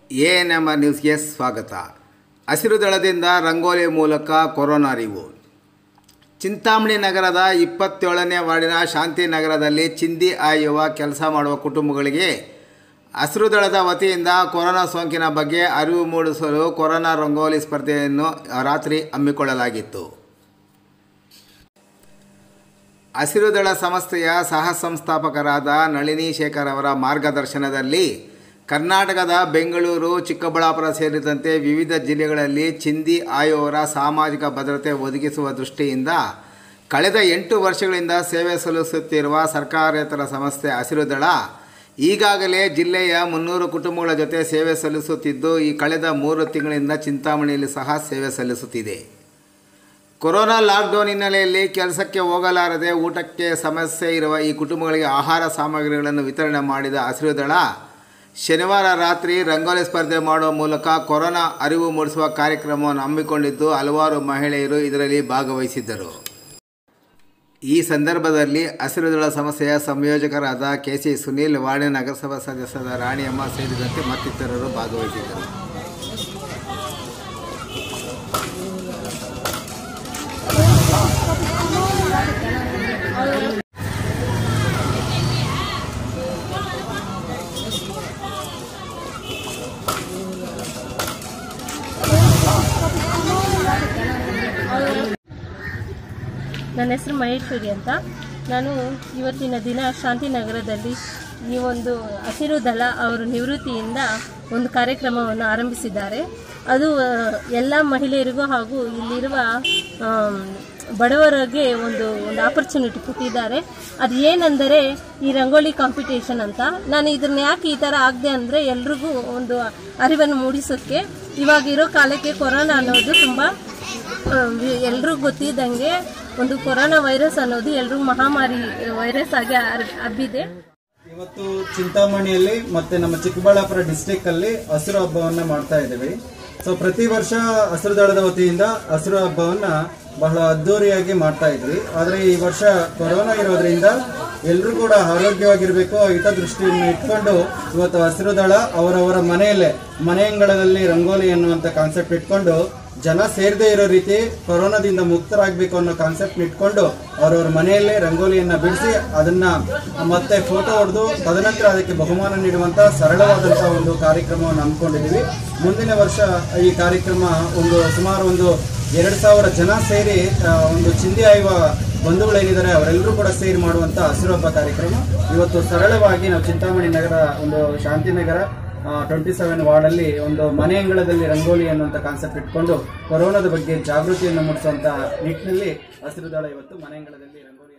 A N M R ನ್ಯೂಸ್ಗೆ ಸ್ವಾಗತ ಹಸಿರು ದಳದಿಂದ ರಂಗೋಲಿ ಮೂಲಕ ಕೊರೋನಾ ಅರಿವು ಚಿಂತಾಮಣಿ ನಗರದ ಇಪ್ಪತ್ತೇಳನೇ ವಾರ್ಡಿನ ಶಾಂತಿನಗರದಲ್ಲಿ ಚಿಂದಿ ಆಯುವ ಕೆಲಸ ಮಾಡುವ ಕುಟುಂಬಗಳಿಗೆ ಹಸಿರು ದಳದ ವತಿಯಿಂದ ಕೊರೋನಾ ಸೋಂಕಿನ ಬಗ್ಗೆ ಅರಿವು ಮೂಡಿಸಲು ಕೊರೋನಾ ರಂಗೋಲಿ ಸ್ಪರ್ಧೆಯನ್ನು ರಾತ್ರಿ ಹಮ್ಮಿಕೊಳ್ಳಲಾಗಿತ್ತು ಹಸಿರು ದಳ ಸಂಸ್ಥೆಯ ಸಹ ಸಂಸ್ಥಾಪಕರಾದ ನಳಿನಿ ಶೇಖರ್ ಅವರ ಮಾರ್ಗದರ್ಶನದಲ್ಲಿ ಕರ್ನಾಟಕದ ಬೆಂಗಳೂರು ಚಿಕ್ಕಬಳ್ಳಾಪುರ ಸೇರಿದಂತೆ ವಿವಿಧ ಜಿಲ್ಲೆಗಳಲ್ಲಿ ಚಿಂದಿ ಆಯುವವರ ಸಾಮಾಜಿಕ ಭದ್ರತೆ ಒದಗಿಸುವ ದೃಷ್ಟಿಯಿಂದ ಕಳೆದ ಎಂಟು ವರ್ಷಗಳಿಂದ ಸೇವೆ ಸಲ್ಲಿಸುತ್ತಿರುವ ಸರ್ಕಾರೇತರ ಸಂಸ್ಥೆ ಹಸಿರು ದಳ ಈಗಾಗಲೇ ಜಿಲ್ಲೆಯ ಮುನ್ನೂರು ಕುಟುಂಬಗಳ ಜೊತೆ ಸೇವೆ ಸಲ್ಲಿಸುತ್ತಿದ್ದು ಈ ಕಳೆದ ಮೂರು ತಿಂಗಳಿಂದ ಚಿಂತಾಮಣಿಯಲ್ಲಿ ಸಹ ಸೇವೆ ಸಲ್ಲಿಸುತ್ತಿದೆ ಕೊರೋನಾ ಲಾಕ್ಡೌನ್ ಹಿನ್ನೆಲೆಯಲ್ಲಿ ಕೆಲಸಕ್ಕೆ ಹೋಗಲಾರದೆ ಊಟಕ್ಕೆ ಸಮಸ್ಯೆ ಇರುವ ಈ ಕುಟುಂಬಗಳಿಗೆ ಆಹಾರ ಸಾಮಗ್ರಿಗಳನ್ನು ವಿತರಣೆ ಮಾಡಿದ ಹಸಿರು ದಳ ಶನಿವಾರ ರಾತ್ರಿ ರಂಗೋಲಿ ಸ್ಪರ್ಧೆ ಮಾಡುವ ಮೂಲಕ ಕೊರೋನಾ ಅರಿವು ಮೂಡಿಸುವ ಕಾರ್ಯಕ್ರಮವನ್ನು ಹಮ್ಮಿಕೊಂಡಿದ್ದು ಹಲವಾರು ಮಹಿಳೆಯರು ಇದರಲ್ಲಿ ಭಾಗವಹಿಸಿದ್ದರು ಈ ಸಂದರ್ಭದಲ್ಲಿ ಹಸಿರು ದಳ ಸಂಸ್ಥೆಯ ಸಂಯೋಜಕರಾದ ಕೆ ಸಿ ಸುನೀಲ್ ವಾರ್ಡಿನ ನಗರಸಭಾ ಸದಸ್ಯರಾದ ರಾಣಿಯಮ್ಮ ಸೇರಿದಂತೆ ಮತ್ತಿತರರು ಭಾಗವಹಿಸಿದ್ದರು ನನ್ನ ಹೆಸರು ಮಹೇಶ್ವರಿ ಅಂತ ನಾನು ಇವತ್ತಿನ ದಿನ ಶಾಂತಿನಗರದಲ್ಲಿ ಈ ಒಂದು ಹಸಿರು ದಳ ಅವರು ನಿವೃತ್ತಿಯಿಂದ ಒಂದು ಕಾರ್ಯಕ್ರಮವನ್ನು ಆರಂಭಿಸಿದ್ದಾರೆ ಅದು ಆ, ಎಲ್ಲ ಮಹಿಳೆಯರಿಗೂ ಹಾಗೂ ಇಲ್ಲಿರುವ ಆಮ್, ಬಡವರಿಗೆ ಒಂದು ಒಂದು ಆಪರ್ಚುನಿಟಿ ಕೊಟ್ಟಿದ್ದಾರೆ ಅದು ಏನೆಂದರೆ ಈ ರಂಗೋಲಿ ಕಾಂಪಿಟೇಷನ್ ಅಂತ ನಾನು ಇದನ್ನ ಯಾಕೆ ಈ ಥರ ಆಗದೆ ಅಂದರೆ ಎಲ್ರಿಗೂ ಒಂದು ಅರಿವನ್ನು ಮೂಡಿಸೋಕ್ಕೆ ಇವಾಗ ಇರೋ ಕಾಲಕ್ಕೆ ಕೊರೋನಾ ಅನ್ನೋದು ತುಂಬ ಎಲ್ರಿಗೂ ಗೊತ್ತಿದ್ದಂಗೆ ಒಂದು ಕೊರೋನಾ ವೈರಸ್ ಅನ್ನೋದು ಎಲ್ರಿಗೂ ಮಹಾಮಾರಿ ವೈರಸ್ ಆಗಿ ಹರ್- ಹಬ್ಬಿದೆ ಇವತ್ತು ಚಿಂತಾಮಣಿಯಲ್ಲಿ ಮತ್ತೆ ನಮ್ಮ ಚಿಕ್ಕಬಳ್ಳಾಪುರ ಡಿಸ್ಟಿಕ್ ಅಲ್ಲಿ ಹಸಿರು ಹಬ್ಬವನ್ನ ಮಾಡ್ತಾ ಇದ್ದೀವಿ ಸೊ ಪ್ರತಿ ವರ್ಷ ಹಸಿರು ದಳದ ವತಿಯಿಂದ ಹಸಿರು ಹಬ್ಬವನ್ನ ಬಹಳ ಅದ್ದೂರಿಯಾಗಿ ಮಾಡ್ತಾ ಇದ್ವಿ ಆದ್ರೆ ಈ ವರ್ಷ ಕೊರೋನಾ ಇರೋದ್ರಿಂದ ಎಲ್ಲರೂ ಕೂಡ ಆರೋಗ್ಯವಾಗಿರ್ಬೇಕು ಹಿತದೃಷ್ಟಿಯನ್ನು ಇಟ್ಕೊಂಡು ಇವತ್ತು ಹಸಿರು ದಳ ಅವರವರ ಮನೆಯಲ್ಲೇ ಮನೆ ಅಂಗಳದಲ್ಲಿ ರಂಗೋಲಿ ಅನ್ನುವಂತ ಕಾನ್ಸೆಪ್ಟ್ ಇಟ್ಕೊಂಡು ಜನ ಸೇರದೇ ಇರೋ ರೀತಿ ಕೊರೋನಾದಿಂದ ಮುಕ್ತರಾಗಬೇಕು ಅನ್ನೋ ಕಾನ್ಸೆಪ್ಟ್ ಇಟ್ಕೊಂಡು ಅವರವ್ರ ಮನೆಯಲ್ಲೇ ರಂಗೋಲಿಯನ್ನ ಬಿಡಿಸಿ ಅದನ್ನ ಮತ್ತೆ ಫೋಟೋ ಹೊಡೆದು ತದನಂತರ ಅದಕ್ಕೆ ಬಹುಮಾನ ನೀಡುವಂತ ಸರಳವಾದಂತ ಒಂದು ಕಾರ್ಯಕ್ರಮವನ್ನು ಹಮ್ಮಿಕೊಂಡಿದ್ದೀವಿ ಮುಂದಿನ ವರ್ಷ ಈ ಕಾರ್ಯಕ್ರಮ ಒಂದು ಸುಮಾರು ಒಂದು ಎರಡು ಸಾವಿರ ಜನ ಸೇರಿ ಆ, ಒಂದು ಚಿಂದಿ ಆಯುವ ಬಂಧುಗಳೇನಿದ್ದಾರೆ ಅವರೆಲ್ಲರೂ ಕೂಡ ಸೇರಿ ಮಾಡುವಂತ ಹಸಿರು ಹಬ್ಬ ಕಾರ್ಯಕ್ರಮ ಇವತ್ತು ಸರಳವಾಗಿ ನಾವು ಚಿಂತಾಮಣಿ ನಗರ ಒಂದು ಶಾಂತಿನಗರ ಟ್ವೆಂಟಿ ಸೆವೆನ್ ವಾರ್ಡ್ ಅಲ್ಲಿ ಒಂದು ಮನೆ ಅಂಗಳದಲ್ಲಿ ರಂಗೋಲಿ ಅನ್ನುವಂತ ಕಾನ್ಸೆಪ್ಟ್ ಇಟ್ಕೊಂಡು ಕೊರೋನಾದ ಬಗ್ಗೆ ಜಾಗೃತಿಯನ್ನು ಮೂಡಿಸುವಂತ ನಿಟ್ಟಿನಲ್ಲಿ ಹಸಿರು ದಳ ಇವತ್ತು ಮನೆ ಅಂಗಳದಲ್ಲಿ ರಂಗೋಲಿ